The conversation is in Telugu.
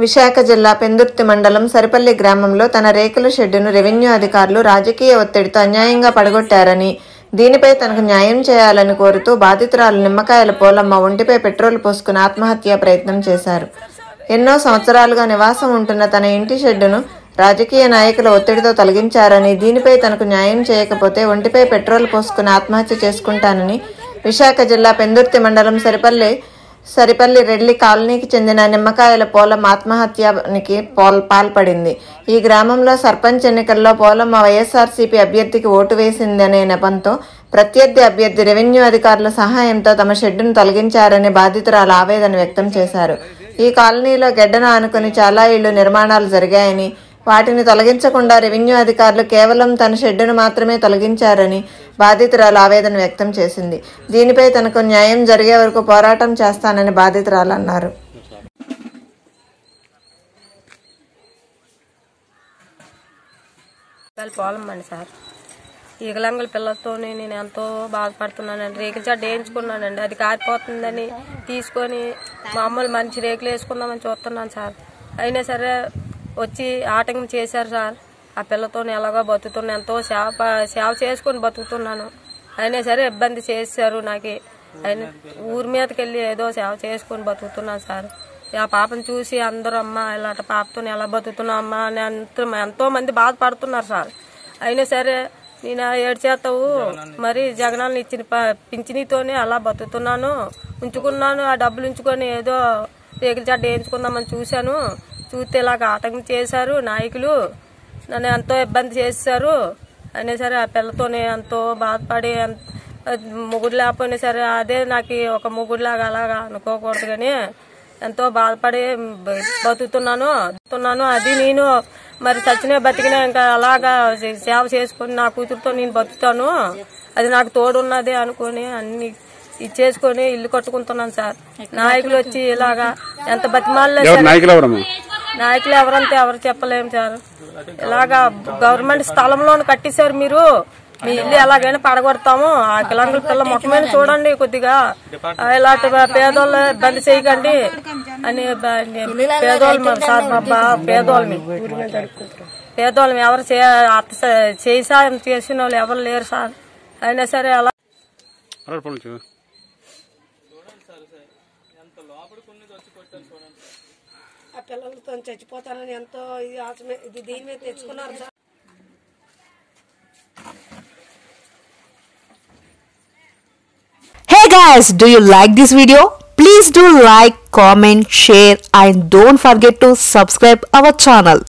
విశాఖ జిల్లా పెందుర్తి మండలం సరిపల్లి గ్రామంలో తన రేకుల షెడ్డును రెవెన్యూ అధికారులు రాజకీయ ఒత్తిడితో అన్యాయంగా పడగొట్టారని దీనిపై తనకు న్యాయం చేయాలని కోరుతూ బాధితురాలు నిమ్మకాయల పోలమ్మ ఒంటిపై పెట్రోల్ పోసుకుని ఆత్మహత్యా ప్రయత్నం చేశారు ఎన్నో సంవత్సరాలుగా నివాసం ఉంటున్న తన ఇంటి షెడ్డును రాజకీయ నాయకుల ఒత్తిడితో తొలగించారని దీనిపై తనకు న్యాయం చేయకపోతే ఒంటిపై పెట్రోల్ పోసుకుని ఆత్మహత్య చేసుకుంటానని విశాఖ జిల్లా పెందుర్తి మండలం సరిపల్లి సరిపల్లి రెడ్లి కాలనీకి చెందిన నిమ్మకాయల పోలమ్మ ఆత్మహత్యానికి పోల్ పాల్పడింది ఈ గ్రామంలో సర్పంచ్ ఎన్నికల్లో పోలమ్మ వైఎస్ఆర్సీపీ అభ్యర్థికి ఓటు వేసిందనే నెపంతో ప్రత్యర్థి అభ్యర్థి రెవెన్యూ అధికారుల సహాయంతో తమ షెడ్డును తొలగించారని బాధితురాలు ఆవేదన వ్యక్తం చేశారు ఈ కాలనీలో గెడ్డను ఆనుకుని చాలా ఇళ్లు నిర్మాణాలు జరిగాయని వాటిని తొలగించకుండా రెవెన్యూ అధికారులు కేవలం తన షెడ్డును మాత్రమే తొలగించారని బాధితురాలు ఆవేదన వ్యక్తం చేసింది దీనిపై తనకు న్యాయం జరిగే వరకు పోరాటం చేస్తానని బాధితురాలు అన్నారు వాళ్ళు పోలమ్మండి సార్ ఈగలంగల పిల్లలతో నేను ఎంతో బాధపడుతున్నానండి రేకుల చెడ్డ వేయించుకున్నానండి అది కారిపోతుందని తీసుకొని మామూలు మంచి రేకులు వేసుకుందామని చూస్తున్నాను సార్ అయినా సరే వచ్చి ఆటంకం చేశారు సార్ ఆ పిల్లతో ఎలాగో బతుకుతున్నా ఎంతో సేవ ప- సేవ చేసుకొని బతుకుతున్నాను అయినా సరే ఇబ్బంది చేశారు నాకు అయినా ఊరి మీదకి వెళ్ళి ఏదో సేవ చేసుకొని బతుకుతున్నాను సార్ ఆ పాపను చూసి అందరూ అమ్మ ఇలాంటి పాపతో ఎలా బతుకుతున్నావు అమ్మ అని ఎంతో ఎంతో మంది బాధపడుతున్నారు సార్ అయినా సరే నేను ఏడు చేస్తావు మరి జగనాలను ఇచ్చిన ప- పింఛనీతోనే అలా బతుకుతున్నాను ఉంచుకున్నాను ఆ డబ్బులు ఉంచుకొని ఏదో రేకుల జడ్డ వేయించుకుందామని చూశాను చూస్తే ఇలాగ ఆటంకం చేశారు నాయకులు నన్ను ఎంతో ఇబ్బంది చేశారు అయినా సరే ఆ పిల్లతోనే ఎంతో బాధపడి ఎన్- మొగుడు లేకపోయినా సరే అదే నాకు ఒక మొగుడులాగా అలాగా అనుకోకూడదు కానీ ఎంతో బాధపడి బ- బతుకుతున్నాను బతుకుతున్నాను అది నేను మరి చచ్చినా బతికినా ఇంకా అలాగా సే- సేవ చేసుకొని నా కూతురుతో నేను బతుకుతాను అది నాకు తోడున్నది అనుకొని అన్ని ఇచ్చేసుకొని ఇల్లు కట్టుకుంటున్నాను సార్ నాయకులు వచ్చి ఇలాగా ఎంత బతిమాలలో ఎవరు నాయకులు ఎవరమ్మా నాయకులు ఎవరంటే ఎవరు చెప్పలేము సార్ ఇలాగా గవర్నమెంట్ స్థలంలోనే కట్టేశారు మీరు మీ ఇల్లు ఎలాగైనా పడగొడతాము ఆ కిలంగుల పిల్ల మొక్కమైన చూడండి కొద్దిగా ఆ, ఇలాంటి పేదోళ్ళు ఇబ్బంది చేయకండి అని బ- పేదోళ్ళు సార్ మా బా- పేదోళ్ళమి పేదోళ్ళమి ఎవరు చే అత్త స- చేయి సాయం చేసిన వాళ్ళు ఎవరు లేరు సార్ అయినా సరే అలా అలా పనులు చేయు. ఆ పిల్లలతో చచ్చిపోతానని ఎంతో ఇది ఆశ మీద- ఇది దీని మీద తెచ్చుకున్నారు sir Hey guys, do you like this video? Please do like, comment, share and don't forget to subscribe our channel.